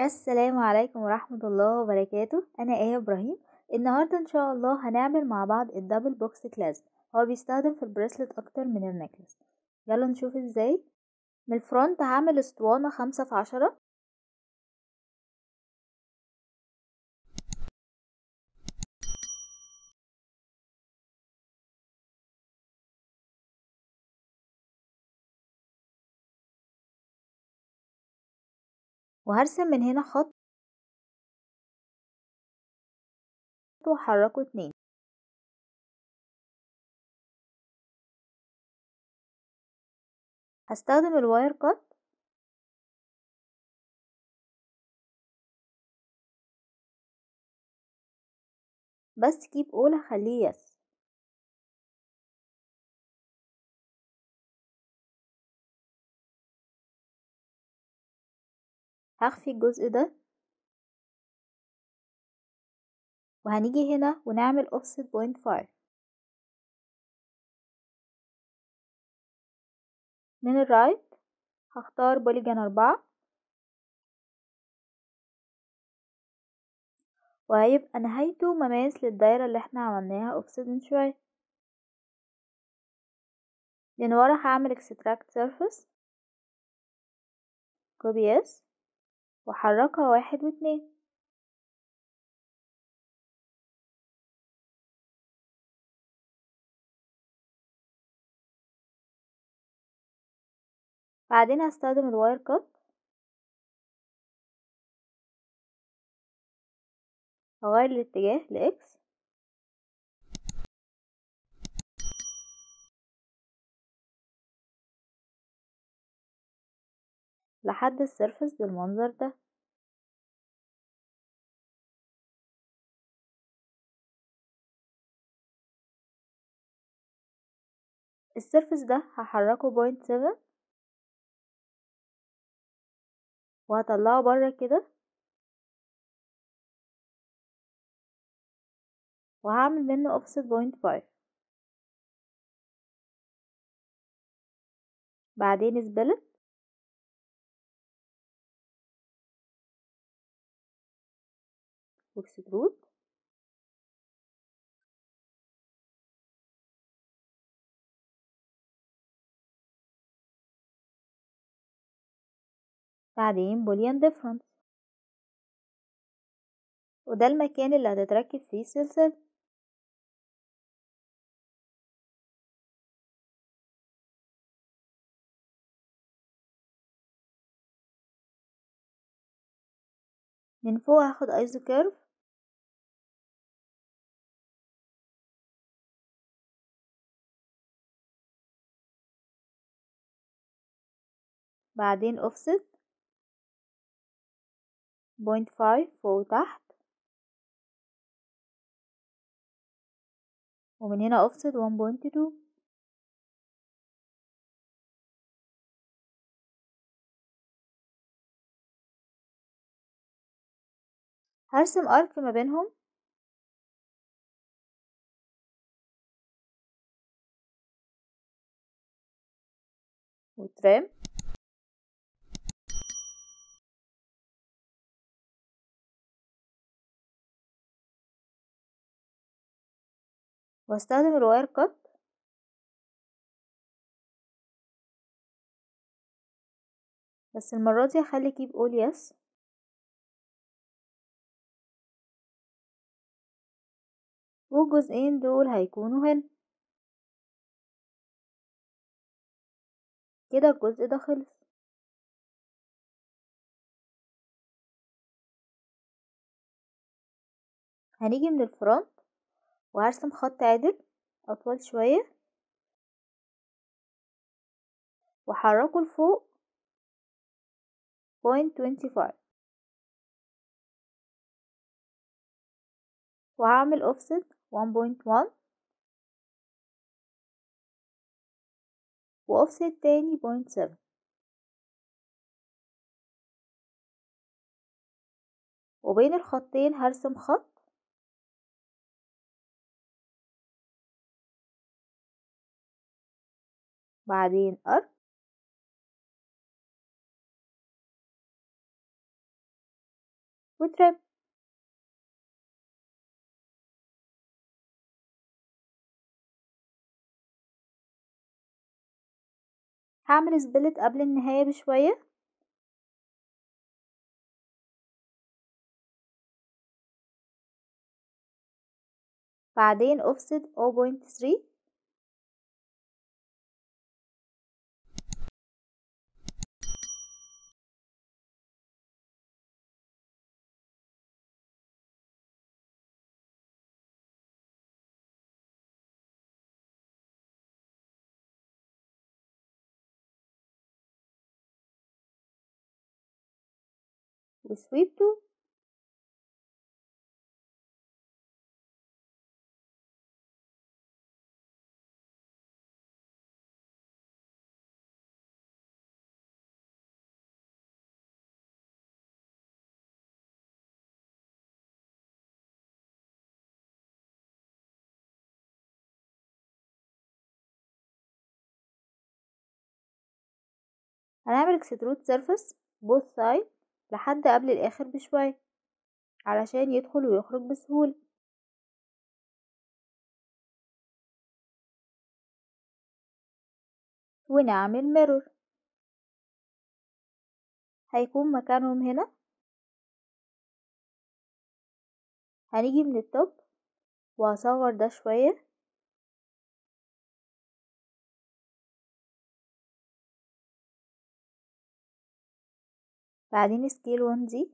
السلام عليكم ورحمة الله وبركاته أنا آية إبراهيم النهاردة إن شاء الله هنعمل مع بعض الدبل بوكس كلاسب هو بيستخدم في البريسلت أكتر من النكلس يلا نشوف ازاي من الفرونت هعمل اسطوانة خمسة في عشرة وهرسم من هنا خط وحركه اتنين هستخدم الواير كات بس كيب اول هخليه يس هخفي الجزء ده وهنيجي هنا ونعمل offset point five من الرايت هختار بوليجون أربعة وهيبقى نهايته مماس للدايرة اللي احنا عملناها offset من شوية من ورا هعمل extract surface copy s وحركها واحد واتنين بعدين هستخدم الواير كات هغير الاتجاه لإكس لحد السيرفس بالمنظر ده السيرفس ده هحركه بوينت سفن وهطلعه برا كده وهعمل منه offset point five بعدين سبلت واكسترود بعدين بوليان ديفرنس وده المكان اللي هتتركب فيه السلسلة من فوق هاخد ايزو كيرف بعدين offset بوينت فايف فوق وتحت ومن هنا offset one point two هرسم ارك ما بينهم وترم واستخدم الواير كات بس المرة دي هخلي كيب اول يس والجزئين دول هيكونوا هنا كده الجزء ده خلص هنيجي من الفرونت وهرسم خط عدل أطول شوية وحركه لفوق بوينت توينتي فايف وهعمل offset 1.1 وoffset تاني 0.7 وبين الخطين هرسم خط بعدين أرك وترم هعمل سبلت قبل النهاية بشوية بعدين offset 0.3 وسويب تو هنعمل اكسترود سيرفيس بوث سايد لحد قبل الاخر بشوية علشان يدخل ويخرج بسهولة ونعمل ميرور هيكون مكانهم هنا هنيجي من التوب وهصغر ده شوية بعدين سكيل 1 دي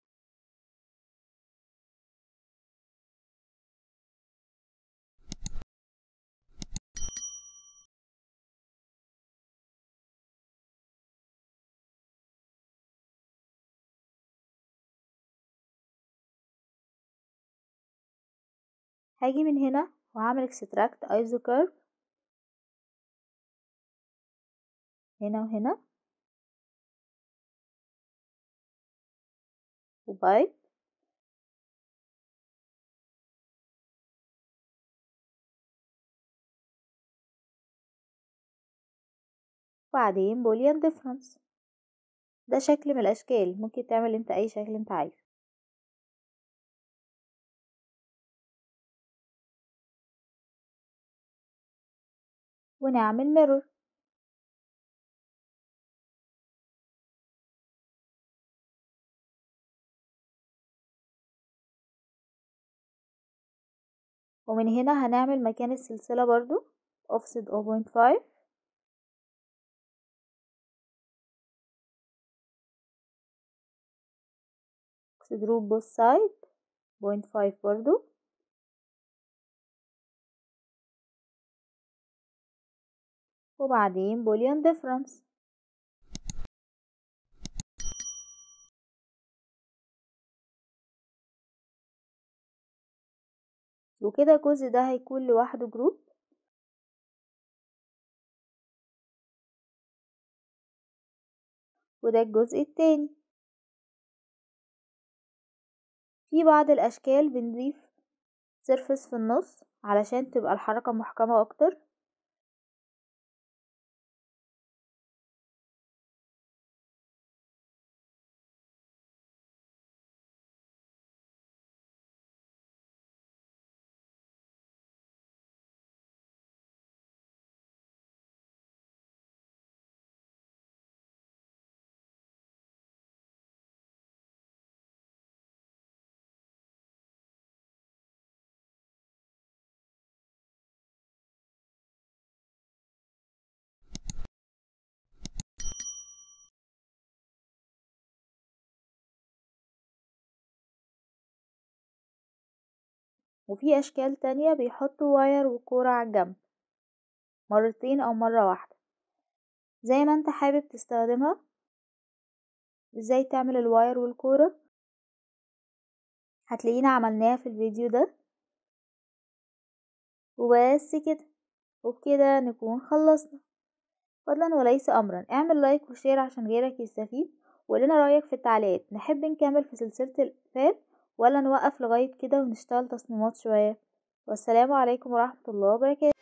هاجي من هنا وهعمل اكستراكت ايزو كيرف هنا وهنا وبايب وبعدين بوليان ديفرنس ده شكل من الاشكال ممكن تعمل انت اي شكل انت عايزه ونعمل ميرور ومن هنا هنعمل مكان السلسلة برضو offset 0.5 extrude both side 0.5 برضو وبعدين boolean difference وكده الجزء ده هيكون لوحده جروب وده الجزء التاني في بعض الأشكال بنضيف سيرفس في النص علشان تبقى الحركة محكمة أكتر وفي أشكال تانية بيحطوا واير وكورة على الجنب مرتين أو مرة واحدة زي ما انت حابب تستخدمها ازاي تعمل الواير والكورة هتلاقينا عملناها في الفيديو ده وبس كده وبكده نكون خلصنا فضلا وليس أمرا اعمل لايك وشير عشان غيرك يستفيد وقولنا رأيك في التعليقات نحب نكمل في سلسلة الفال ولا نوقف لغاية كده ونشتغل تصميمات شوية والسلام عليكم ورحمة الله وبركاته